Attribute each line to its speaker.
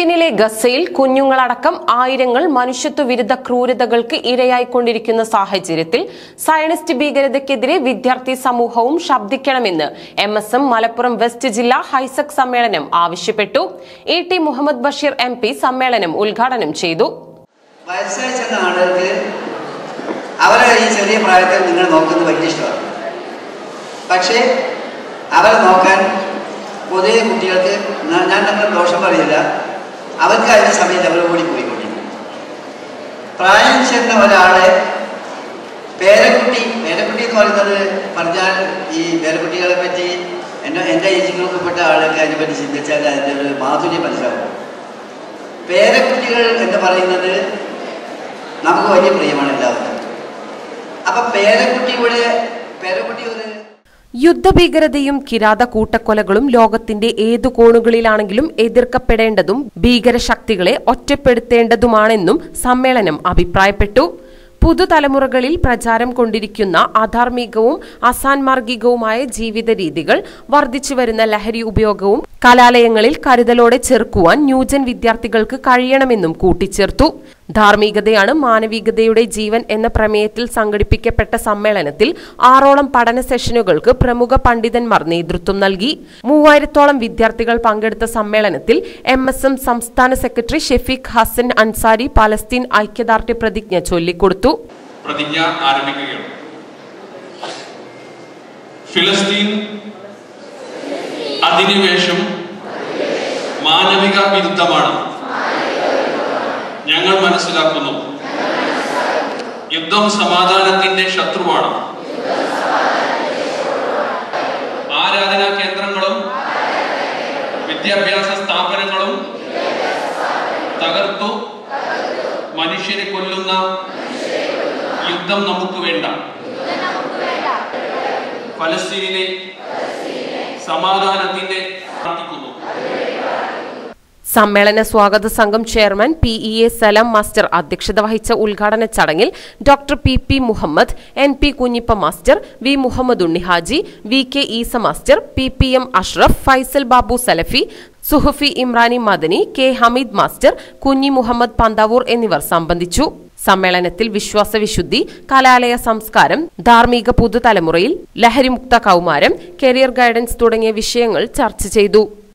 Speaker 1: ഫലസ്തീനിലെ ഗസയിൽ കുഞ്ഞുങ്ങളടക്കം ആയിരങ്ങൾ മനുഷ്യത്വ വിരുദ്ധ ക്രൂരതകൾക്ക് ഇരയായിക്കൊണ്ടിരിക്കുന്ന സാഹചര്യത്തിൽ സയനിസ്റ്റ് ഭീകരതയ്ക്കെതിരെ വിദ്യാർത്ഥി സമൂഹവും ശബ്ദിക്കണമെന്ന് M S M Malappuram west ജില്ലാ ഹൈസക് സമ്മേളനം ആവശ്യപ്പെട്ടു A T Muhammad Basheer M P സമ്മേളനം ഉദ്ഘാടനം ചെയ്തു
Speaker 2: വയസ്സായി ചെന്ന ആളുകൾക്ക് അവരെ ഈ ചെറിയ പ്രായത്തിൽ നിങ്ങൾ നോക്കുന്നത് വലിയ ഇഷ്ടമാണ് പക്ഷേ അവരെ നോക്കാൻ പുതിയ കുട്ടികൾക്ക് ന- ഞാൻ നമ്മൾ ദോഷം പറയില്ല അവർക്ക് അതിന് സമയത്ത് അവർ ഓടിപ്പോയിക്കൊണ്ടിരിക്കും പ്രായം ചെന്ന ഒരാളെ പേരക്കുട്ടി പേരക്കുട്ടി എന്ന് പറയുന്നത് പറഞ്ഞാൽ ഈ പേരക്കുട്ടികളെ പറ്റി എൻ്റെ എൻ്റെ ഏജ് ഗ്രൂപ്പിൽപ്പെട്ട ആളൊക്കെ അതിനെപ്പറ്റി ചിന്തിച്ചാൽ അതിൻ്റെ ഒരു മാധുര്യം മനസ്സിലാവും പേരക്കുട്ടികൾ എന്ന് പറയുന്നത് നമുക്ക് വലിയ പ്രിയമാണ് എല്ലാവർക്കും അപ്പൊ പേരക്കുട്ടിയുടെ പേരക്കുട്ടി ഒരു
Speaker 1: യുദ്ധഭീകരതയും കിരാത കൂട്ടക്കൊലകളും ലോകത്തിന്റെ ഏതു കോണുകളിലാണെങ്കിലും എതിർക്കപ്പെടേണ്ടതും ഭീകരശക്തികളെ ഒറ്റപ്പെടുത്തേണ്ടതുമാണെന്നും സമ്മേളനം അഭിപ്രായപ്പെട്ടു പുതുതലമുറകളിൽ പ്രചാരം കൊണ്ടിരിക്കുന്ന അധാർമികവും അസാൻമാർഗികവുമായ ജീവിത രീതികൾ വർദ്ധിച്ചുവരുന്ന ലഹരി ഉപയോഗവും കലാലയങ്ങളിൽ കരുതലോടെ ചെറുക്കുവാൻ ന്യൂജൻ വിദ്യാർത്ഥികൾക്ക് കഴിയണമെന്നും കൂട്ടിച്ചേർത്തു ധാർമ്മികതയാണ് മാനവികതയുടെ ജീവൻ എന്ന പ്രമേയത്തിൽ സംഘടിപ്പിക്കപ്പെട്ട സമ്മേളനത്തിൽ ആറോളം പഠന സെഷനുകൾക്ക് പ്രമുഖ പണ്ഡിതന്മാർ നേതൃത്വം നൽകി മൂവായിരത്തോളം വിദ്യാർത്ഥികൾ പങ്കെടുത്ത സമ്മേളനത്തിൽ എം എസ് എം സംസ്ഥാന സെക്രട്ടറി ഷെഫീഖ് ഹസൻ അൻസാരി പലസ്തീൻ ഐക്യദാർഢ്യ പ്രതിജ്ഞ ചൊല്ലിക്കൊടുത്തു
Speaker 3: പ്രതിജ്ഞ ആരംഭിക്കുകയാണ് ഫിലസ്തീൻ അധിനിവേശം മാനവിക വിരുദ്ധമാണ് ഞങ്ങൾ മനസ്സിലാക്കുന്നു യുദ്ധം സമാധാനത്തിന്റെ ശത്രുവാണ് ആരാധനാ കേന്ദ്രങ്ങളും വിദ്യാഭ്യാസ സ്ഥാപനങ്ങളും തകർത്തു മനുഷ്യരെ കൊല്ലുന്ന യുദ്ധം നമുക്ക് വേണ്ട ഫലസ്തീനിലെ സമാധാനത്തിന്റെ പ്രാർത്ഥിക്കുന്നു
Speaker 1: സമ്മേളന സ്വാഗത സംഘം chairman P E A Salam master അധ്യക്ഷത വഹിച്ച ഉദ്ഘാടന ചടങ്ങിൽ doctor P P Muhammad N P Kunhippa master V Muhammad Unnihaji V K Esa master P P M Ashraf Faisal Babu Salafi Suhafi Imrani Madani K Hameed master Kunhi Muhammad Panthavoor എന്നിവർ സംബന്ധിച്ചു സമ്മേളനത്തിൽ വിശ്വാസവിശുദ്ധി കലാലയ സംസ്കാരം ധാർമ്മിക പുതുതലമുറയിൽ ലഹരിമുക്ത കൗമാരം കരിയർ ഗൈഡൻസ് തുടങ്ങിയ വിഷയങ്ങൾ ചർച്ച ചെയ്തു